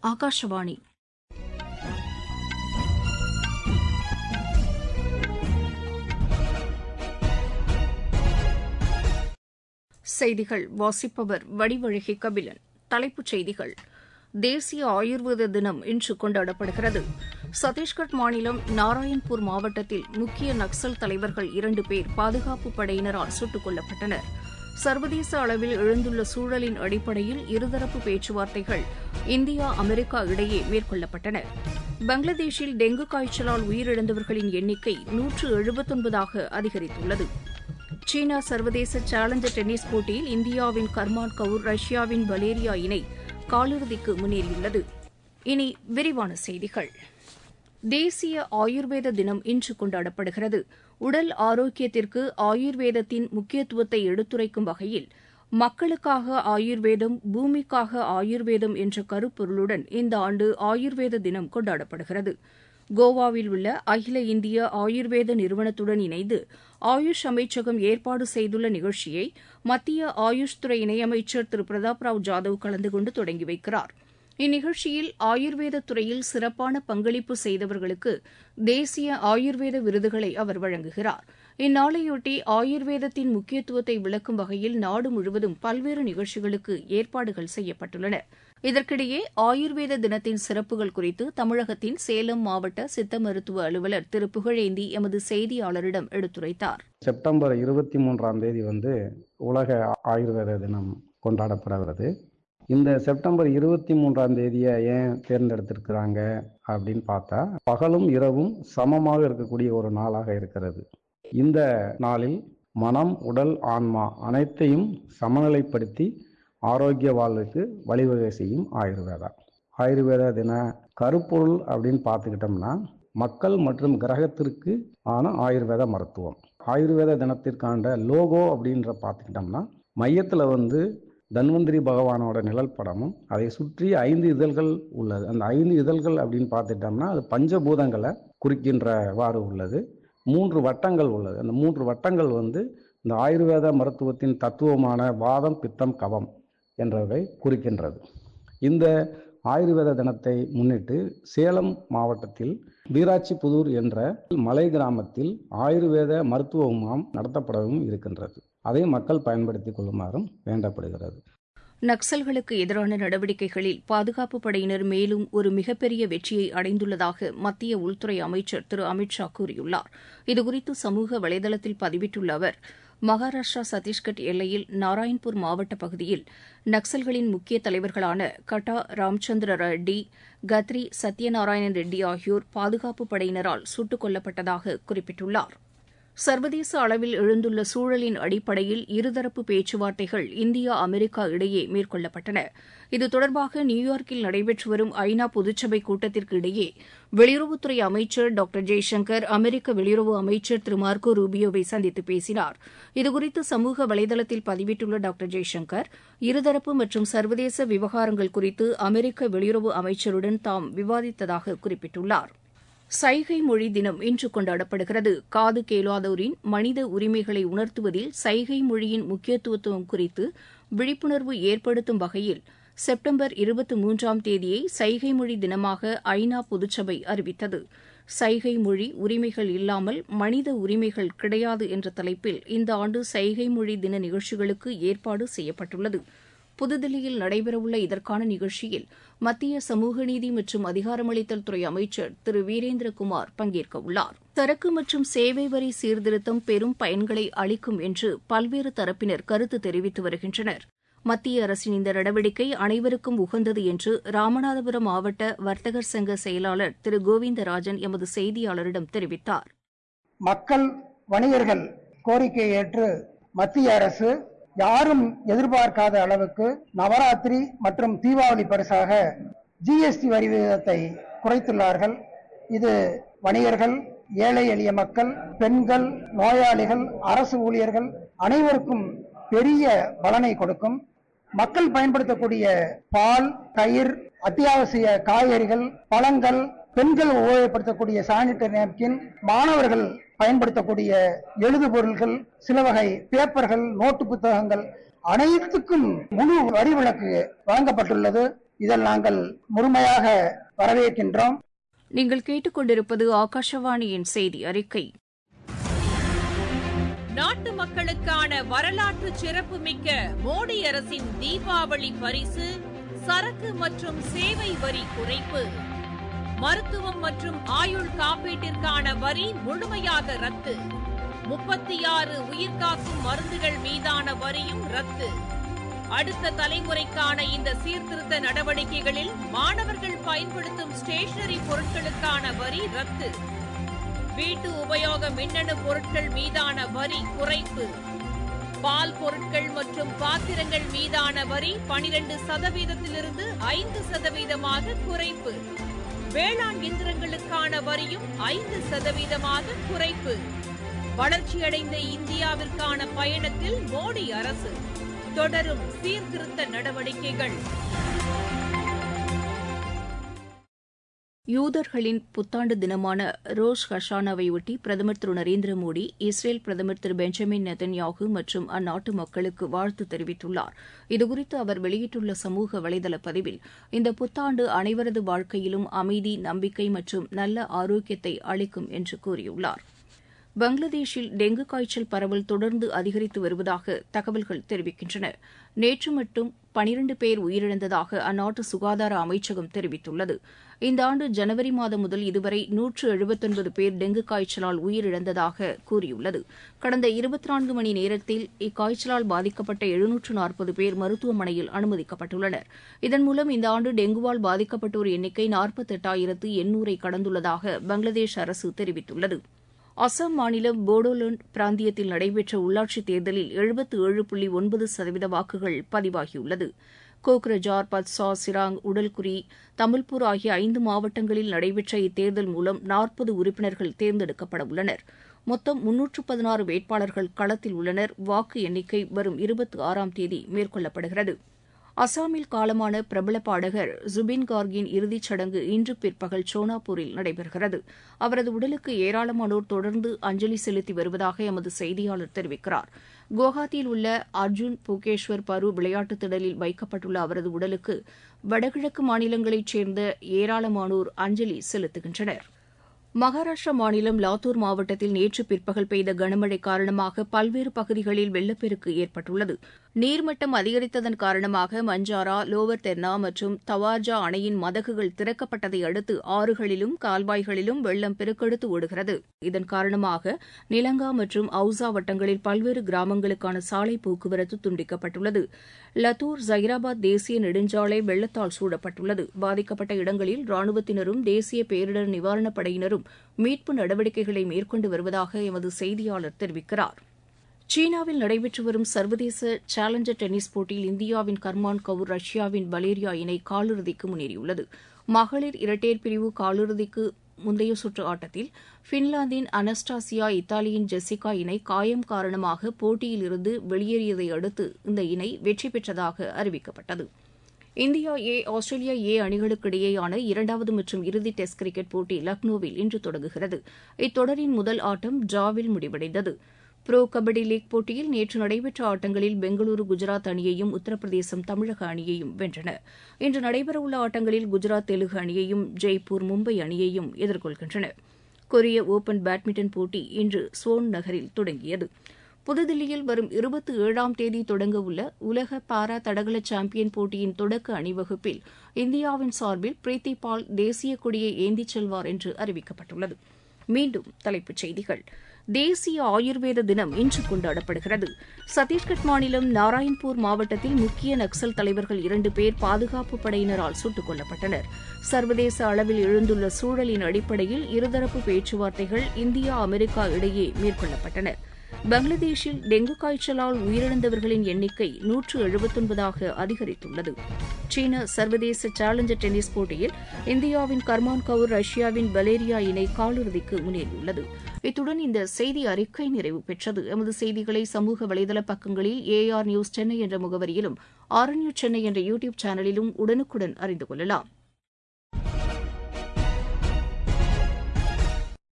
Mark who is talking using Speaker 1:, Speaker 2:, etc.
Speaker 1: ஆகாஷவாணி செய்திகள் வாசிப்பவர் வடிவழகி கபிலன் தலைப்புச் செய்திகள் தேசிய ஆயுர்வேத தினம் இன்று கொண்டாடப்படுகிறது சத்தீஸ்கர் மாநிலம் நாராயண்பூர் மாவட்டத்தில் முக்கிய நக்சல் தலைவர்கள் இரண்டு பேர் பாதுகாப்பு படையினரால் சுட்டுக் கொல்லப்பட்டனர் சர்வதேச அளவில் எழுந்துள்ள சூழலின் அடிப்படையில் இருதரப்பு பேச்சுவார்த்தைகள் இந்தியா அமெரிக்கா இடையே மேற்கொள்ளப்பட்டன பங்களாதேஷில் டெங்கு காய்ச்சலால் உயிரிழந்தவர்களின் எண்ணிக்கை நூற்று எழுபத்தொன்பதாக அதிகரித்துள்ளது சீனா சர்வதேச சேலஞ்சர் டென்னிஸ் போட்டியில் இந்தியாவின் கர்மான் கவுர் ரஷ்யாவின் வலேரியா இணை காலிறுதிக்கு முன்னேறியுள்ளது இனி விரிவான செய்திகள் தேசிய ஆயுர்வேத தினம் இன்று கொண்டாடப்படுகிறது உடல் ஆரோக்கியத்திற்கு ஆயுர்வேதத்தின் முக்கியத்துவத்தை எடுத்துரைக்கும் வகையில் மக்களுக்காக ஆயுர்வேதம் பூமிக்காக ஆயுர்வேதம் என்ற கருப்பொருளுடன் இந்த ஆண்டு ஆயுர்வேத தினம் கொண்டாடப்படுகிறது கோவாவில் உள்ள அகில இந்திய ஆயுர்வேத நிறுவனத்துடன் இணைந்து ஆயுஷ் அமைச்சகம் ஏற்பாடு செய்துள்ள நிகழ்ச்சியை மத்திய ஆயுஷ் துறை இணையமைச்சர் திரு பிரதாப் ராவ் ஜாதவ் கலந்து கொண்டு தொடங்கி வைக்கிறார் இந்நிகழ்ச்சியில் ஆயுர்வேத துறையில் சிறப்பான பங்களிப்பு செய்தவர்களுக்கு தேசிய ஆயுர்வேத விருதுகளை அவர் வழங்குகிறார் இந்நாளையொட்டி ஆயுர்வேதத்தின் முக்கியத்துவத்தை விளக்கும் வகையில் நாடு முழுவதும் பல்வேறு நிகழ்ச்சிகளுக்கு ஏற்பாடுகள் செய்யப்பட்டுள்ளன இதற்கிடையே ஆயுர்வேத தினத்தின் சிறப்புகள் குறித்து தமிழகத்தின் சேலம் மாவட்ட சித்த மருத்துவ அலுவலர் திரு புகழேந்தி எமது செய்தியாளரிடம் எடுத்துரைத்தார்
Speaker 2: செப்டம்பர் இருபத்தி மூன்றாம் தேதி வந்து உலக ஆயுர்வேத தினம் கொண்டாடப்படுகிறது இந்த செப்டம்பர் இருபத்தி மூன்றாம் தேதியை ஏன் தேர்ந்தெடுத்திருக்கிறாங்க அப்படின்னு பார்த்தா பகலும் இரவும் சமமாக இருக்கக்கூடிய ஒரு நாளாக இருக்கிறது இந்த நாளில் மனம் உடல் ஆன்மா அனைத்தையும் சமநிலைப்படுத்தி ஆரோக்கிய வாழ்வுக்கு வழிவகை செய்யும் ஆயுர்வேதா ஆயுர்வேத தின கருப்பொருள் அப்படின்னு பார்த்துக்கிட்டோம்னா மக்கள் மற்றும் கிரகத்திற்கு ஆன ஆயுர்வேத மருத்துவம் ஆயுர்வேத தினத்திற்கான லோகோ அப்படின்ற பார்த்துக்கிட்டோம்னா மையத்தில் வந்து தன்வந்திரி பகவானோட நிழல் படமும் அதை சுற்றி ஐந்து இதழ்கள் உள்ளது அந்த ஐந்து இதழ்கள் அப்படின்னு பார்த்துட்டோம்னா அது பஞ்சபூதங்களை குறிக்கின்றவாறு உள்ளது மூன்று வட்டங்கள் உள்ளது அந்த மூன்று வட்டங்கள் வந்து இந்த ஆயுர்வேத மருத்துவத்தின் தத்துவமான வாதம் பித்தம் கவம் என்றவை குறிக்கின்றது இந்த ஆயுர்வேத தினத்தை முன்னிட்டு சேலம் மாவட்டத்தில் வீராட்சிபுதூர் என்ற மலை கிராமத்தில் ஆயுர்வேத மருத்துவ முகாம் நடத்தப்படவும் இருக்கின்றது அதை மக்கள் பயன்படுத்திக் கொள்ளுமாறும் வேண்டப்படுகிறது
Speaker 1: நக்சல்களுக்கு எதிரான நடவடிக்கைகளில் பாதுகாப்பு படையினர் மேலும் ஒரு மிகப்பெரிய வெற்றியை அடைந்துள்ளதாக மத்திய உள்துறை அமைச்சர் திரு அமித் ஷா கூறியுள்ளார் இதுகுறித்து சமூக வலைதளத்தில் பதிவிட்டுள்ள அவர் மகாராஷ்டிரா சத்தீஸ்கட் எல்லையில் நாராயண்பூர் மாவட்ட பகுதியில் நக்சல்களின் முக்கிய தலைவர்களான கட்டா ராம்சந்திர ரெட்டி கத்ரி சத்யநாராயண ரெட்டி ஆகியோர் பாதுகாப்பு படையினரால் சுட்டுக் கொல்லப்பட்டதாக குறிப்பிட்டுள்ளார் சர்வதேச அளவில் எழுந்துள்ள சூழலின் அடிப்படையில் இருதரப்பு பேச்சுவார்த்தைகள் இந்தியா அமெரிக்கா இடையே மேற்கொள்ளப்பட்டன இது தொடர்பாக நியூயார்க்கில் நடைபெற்று வரும் ஐநா பொதுச்சபை கூட்டத்திற்கு இடையே வெளியுறவுத்துறை அமைச்சர் டாக்டர் ஜெய்சங்கர் அமெரிக்க வெளியுறவு அமைச்சர் திரு மார்கோ ரூபியோவை சந்தித்து பேசினார் இதுகுறித்து சமூக வலைதளத்தில் பதிவிட்டுள்ள டாக்டர் ஜெய்சங்கர் இருதரப்பு மற்றும் சர்வதேச விவகாரங்கள் குறித்து அமெரிக்க வெளியுறவு அமைச்சருடன் தாம் விவாதித்ததாக குறிப்பிட்டுள்ளார் சைகை மொழி தினம் இன்று கொண்டாடப்படுகிறது காது கேளாதோரின் மனித உரிமைகளை உணர்த்துவதில் சைகை மொழியின் முக்கியத்துவம் குறித்து விழிப்புணர்வு ஏற்படுத்தும் வகையில் செப்டம்பர் இருபத்தி மூன்றாம் தேதியை சைகை மொழி தினமாக ஐநா பொதுச்சபை அறிவித்தது சைகை மொழி உரிமைகள் இல்லாமல் மனித உரிமைகள் கிடையாது என்ற தலைப்பில் இந்த ஆண்டு சைகை மொழி தின நிகழ்ச்சிகளுக்கு ஏற்பாடு செய்யப்பட்டுள்ளது புதுதில்லியில் நடைபெறவுள்ள இதற்கான நிகழ்ச்சியில் மத்திய சமூக நீதி மற்றும் அதிகாரமளித்தல் துறை அமைச்சர் திரு வீரேந்திரகுமார் பங்கேற்க உள்ளார் சரக்கு மற்றும் சேவை வரி சீர்திருத்தம் பெரும் பயன்களை அளிக்கும் என்று பல்வேறு தரப்பினர் கருத்து தெரிவித்து வருகின்றனர் மத்திய அரசின் இந்த நடவடிக்கை அனைவருக்கும் உகந்தது என்று ராமநாதபுரம் மாவட்ட வர்த்தகர் சங்க செயலாளர் திரு கோவிந்தராஜன் எமது செய்தியாளரிடம் தெரிவித்தார்
Speaker 3: மக்கள் வணிகர்கள் கோரிக்கையை ஏற்று மத்திய அரசு யாரும் எதிர்பார்க்காத அளவுக்கு நவராத்திரி மற்றும் தீபாவளி பரிசாக ஜிஎஸ்டி வரி விகிதத்தை குறைத்துள்ளார்கள் இது வணிகர்கள் ஏழை எளிய மக்கள் பெண்கள் நோயாளிகள் அரசு ஊழியர்கள் அனைவருக்கும் பெரிய பலனை கொடுக்கும் மக்கள் பயன்படுத்தக்கூடிய பால் தயிர் அத்தியாவசிய காய்கறிகள் பழங்கள் பெண்கள் உபயோகப்படுத்தக்கூடிய சானிட்டரி நாப்கின் மாணவர்கள் பயன்படுத்தக்கூடிய எழுது பொருள்கள் சில வகை பேப்பர்கள் நோட்டு புத்தகங்கள் அனைத்துக்கும் முழு வரி விலக்கு வழங்கப்பட்டுள்ளது இதில் நாங்கள் முழுமையாக வரவேற்கின்றோம்
Speaker 1: நீங்கள் கேட்டுக்கொண்டிருப்பது ஆகாஷவாணியின் செய்தி அறிக்கை
Speaker 4: நாட்டு மக்களுக்கான வரலாற்று சிறப்புமிக்க மோடி அரசின் தீபாவளி பரிசு சரக்கு மற்றும் சேவை வரி குறைப்பு மருத்துவம் மற்றும் ஆயுள் காப்பீட்டிற்கான வரி முழுமையாக ரத்து முப்பத்தி ஆறு உயிர்காக்கும் மருந்துகள் மீதான வரியும் ரத்து அடுத்த தலைமுறைக்கான இந்த சீர்திருத்த நடவடிக்கைகளில் மாணவர்கள் பயன்படுத்தும் ஸ்டேஷனரி பொருட்களுக்கான வரி ரத்து வீட்டு உபயோக மின்னணு பொருட்கள் மீதான வரி குறைப்பு பால் பொருட்கள் மற்றும் பாத்திரங்கள் மீதான வரி பனிரெண்டு சதவீதத்திலிருந்து ஐந்து சதவீதமாக குறைப்பு வேளாண் இயந்திரங்களுக்கான வரியும் ஐந்து சதவீதமாக குறைப்பு வளர்ச்சியடைந்த இந்தியாவிற்கான பயணத்தில் மோடி அரசு தொடரும் சீர்திருத்த நடவடிக்கைகள்
Speaker 1: யூதர்களின் புத்தாண்டு தினமான ரோஷ் ஹஷானாவையொட்டி பிரதமர் திரு நரேந்திர மோடி இஸ்ரேல் பிரதமர் திரு பெஞ்சமின் நெதன்யாகு மற்றும் அந்நாட்டு மக்களுக்கு வாழ்த்து தெரிவித்துள்ளார் இதுகுறித்து அவர் வெளியிட்டுள்ள சமூக வலைதள பதிவில் இந்த புத்தாண்டு அனைவரது வாழ்க்கையிலும் அமைதி நம்பிக்கை மற்றும் நல்ல ஆரோக்கியத்தை அளிக்கும் என்று கூறியுள்ளார் பங்களாதேஷில் டெங்கு காய்ச்சல் பரவல் தொடர்ந்து அதிகரித்து வருவதாக தகவல்கள் தெரிவிக்கின்றன நேற்று மட்டும் பனிரண்டு பேர் உயிரிழந்ததாக அந்நாட்டு சுகாதார அமைச்சகம் தெரிவித்துள்ளது இந்த ஆண்டு ஜனவரி மாதம் முதல் இதுவரை நூற்று எழுபத்தொன்பது பேர் டெங்கு காய்ச்சலால் உயிரிழந்ததாக கூறியுள்ளது கடந்த இருபத்தி நான்கு மணி நேரத்தில் இக்காய்ச்சலால் பாதிக்கப்பட்ட எழுநூற்று நாற்பது பேர் மருத்துவமனையில் அனுமதிக்கப்பட்டுள்ளனர் இதன் மூலம் இந்த ஆண்டு டெங்குவால் பாதிக்கப்பட்டோர் எண்ணிக்கை நாற்பத்தெட்டாயிரத்து எண்ணூரை கடந்துள்ளதாக பங்களாதேஷ் அரசு தெரிவித்துள்ளது அசாம் மாநிலம் போடோலாந்து பிராந்தியத்தில் நடைபெற்ற உள்ளாட்சித் தேர்தலில் எழுபத்து ஏழு புள்ளி ஒன்பது சதவீத வாக்குகள் பதிவாகியுள்ளது கோக்ரஜார் பத்சா சிராங் உடல்குரி தமிழ்பூர் ஆகிய ஐந்து மாவட்டங்களில் நடைபெற்ற இத்தேர்தல் மூலம் நாற்பது உறுப்பினர்கள் தேர்ந்தெடுக்கப்பட உள்ளனர் மொத்தம் முன்னூற்று பதினாறு வேட்பாளர்கள் களத்தில் உள்ளனர் வாக்கு எண்ணிக்கை வரும் இருபத்தி ஆறாம் தேதி மேற்கொள்ளப்படுகிறது அசாமில் காலமான பிரபல பாடகர் ஜுபின் கார்கின் இறுதிச் சடங்கு இன்று பிற்பகல் சோனாப்பூரில் நடைபெறுகிறது அவரது உடலுக்கு ஏராளமானோர் தொடர்ந்து அஞ்சலி செலுத்தி வருவதாக எமது செய்தியாளர் தெரிவிக்கிறார் குவஹாத்தியில் உள்ள அர்ஜுன் புகேஷ்வர் பரு விளையாட்டுத் திடலில் வைக்கப்பட்டுள்ள அவரது உடலுக்கு வடகிழக்கு மாநிலங்களைச் சேர்ந்த ஏராளமானோர் அஞ்சலி செலுத்துகின்றனர் மகாராஷ்டிரா மாநிலம் லாத்தூர் மாவட்டத்தில் நேற்று பிற்பகல் பெய்த கனமழை காரணமாக பல்வேறு பகுதிகளில் வெள்ளப்பெருக்கு ஏற்பட்டுள்ளது நீர்மட்டம் அதிகரித்ததன் காரணமாக மஞ்சாரா லோவர் தெர்னா மற்றும் தவார்ஜா அணையின் மதகுகள் திறக்கப்பட்டதை அடுத்து ஆறுகளிலும் கால்வாய்களிலும் வெள்ளம் பெருக்கெடுத்து ஓடுகிறது இதன் காரணமாக நிலங்கா மற்றும் அவுசா வட்டங்களில் பல்வேறு கிராமங்களுக்கான சாலை போக்குவரத்து துண்டிக்கப்பட்டுள்ளது லத்தூர் ஜைராபாத் தேசிய நெடுஞ்சாலை வெள்ளத்தால் சூழப்பட்டுள்ளது பாதிக்கப்பட்ட இடங்களில் ராணுவத்தினரும் தேசிய பேரிடர் நிவாரணப் படையினரும் மீட்பு நடவடிக்கைகளை மேற்கொண்டு வருவதாக எமது செய்தியாளர் தெரிவிக்கிறார் சீனாவில் நடைபெற்று வரும் சர்வதேச சேலஞ்சர் டென்னிஸ் போட்டியில் இந்தியாவின் கர்மான் கவுர் ரஷ்யாவின் வலேரியா இணை காலிறுதிக்கு முன்னேறியுள்ளது மகளிர் இரட்டையர் பிரிவு காலிறுதிக்கு முந்தைய சுற்று ஆட்டத்தில் பின்லாந்தின் அனஸ்டாசியா இத்தாலியின் ஜெசிகா இணை காயம் காரணமாக போட்டியிலிருந்து வெளியேறியதை அடுத்து இந்த இணை வெற்றி பெற்றதாக அறிவிக்கப்பட்டது இந்தியா ஏ ஆஸ்திரேலியா ஏ அணிகளுக்கு இடையேயான இரண்டாவது மற்றும் இறுதி டெஸ்ட் கிரிக்கெட் போட்டி லக்னோவில் இன்று தொடங்குகிறது இத்தொடரின் முதல் ஆட்டம் டிராவில் முடிவடைந்தது புரோ கபடி லீக் போட்டியில் நேற்று நடைபெற்ற ஆட்டங்களில் பெங்களூரு குஜராத் அணியையும் உத்தரப்பிரதேசம் தமிழக அணியையும் வென்றன இன்று நடைபெறவுள்ள ஆட்டங்களில் குஜராத் தெலுங்கு அணியையும் ஜெய்ப்பூர் மும்பை அணியையும் எதிர்கொள்கின்றன கொரிய ஓபன் பேட்மிண்டன் போட்டி இன்று சோன் நகரில் தொடங்கியது புதுதில்லியில் வரும் இருபத்தி ஏழாம் தேதி தொடங்கவுள்ள உலக பாரா தடகள சாம்பியன் போட்டியின் தொடக்க அணிவகுப்பில் இந்தியாவின் சார்பில் பிரீத்தி பால் தேசிய கொடியை ஏந்திச் செல்வார் என்று அறிவிக்கப்பட்டுள்ளது மீண்டும் தலைப்புச் செய்திகள் தேசிய ஆயுர்வேத தினம் இன்று கொண்டாடப்படுகிறது சத்தீஸ்கட் மாநிலம் நாராயண்பூர் மாவட்டத்தில் முக்கிய நக்சல் தலைவர்கள் இரண்டு பேர் பாதுகாப்பு படையினரால் சுட்டுக் கொல்லப்பட்டனர் சர்வதேச அளவில் எழுந்துள்ள சூழலின் அடிப்படையில் இருதரப்பு பேச்சுவார்த்தைகள் இந்தியா அமெரிக்கா இடையே மேற்கொள்ளப்பட்டன பங்களாதேஷில் டெங்கு காய்ச்சலால் உயிரிழந்தவர்களின் எண்ணிக்கை நூற்று எழுபத்தொன்பதாக அதிகரித்துள்ளது சீன சர்வதேச சேலஞ்சர் டென்னிஸ் போட்டியில் இந்தியாவின் கர்மான் கவுர் ரஷ்யாவின் பலேரியா இணை காலிறுதிக்கு முன்னேறியுள்ளது இத்துடன் இந்த செய்தி அறிக்கை நிறைவு பெற்றது எமது செய்திகளை சமூக வலைதள பக்கங்களில் ஏஆர் நியூஸ் சென்னை என்ற முகவரியிலும் ஆர் நியூஸ் சென்னை என்ற யூடியூப் சேனலிலும் உடனுக்குடன் அறிந்து கொள்ளலாம்